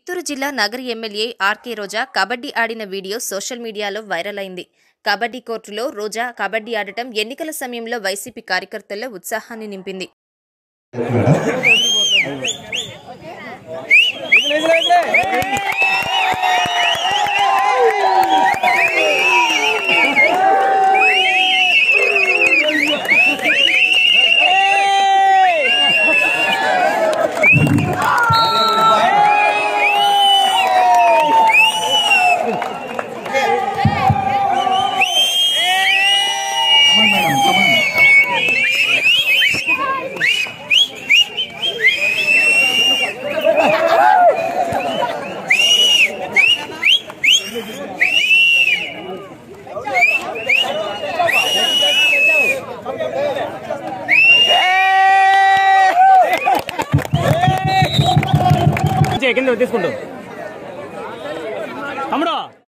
చిత్తూరు జిల్లా Nagari MLA RK Roja kabaddi ఆడిన video social మీడియాలో వైరల్ అయింది కబడ్డీ కోర్టులో రోజా కబడ్డీ ఆడటం ఎన్నికల సమయంలో వైసీపీ కార్యకర్తల్లో ఉత్సాహాన్ని నింపింది చే, కింద తీసుకుంటూ తమ్ముడు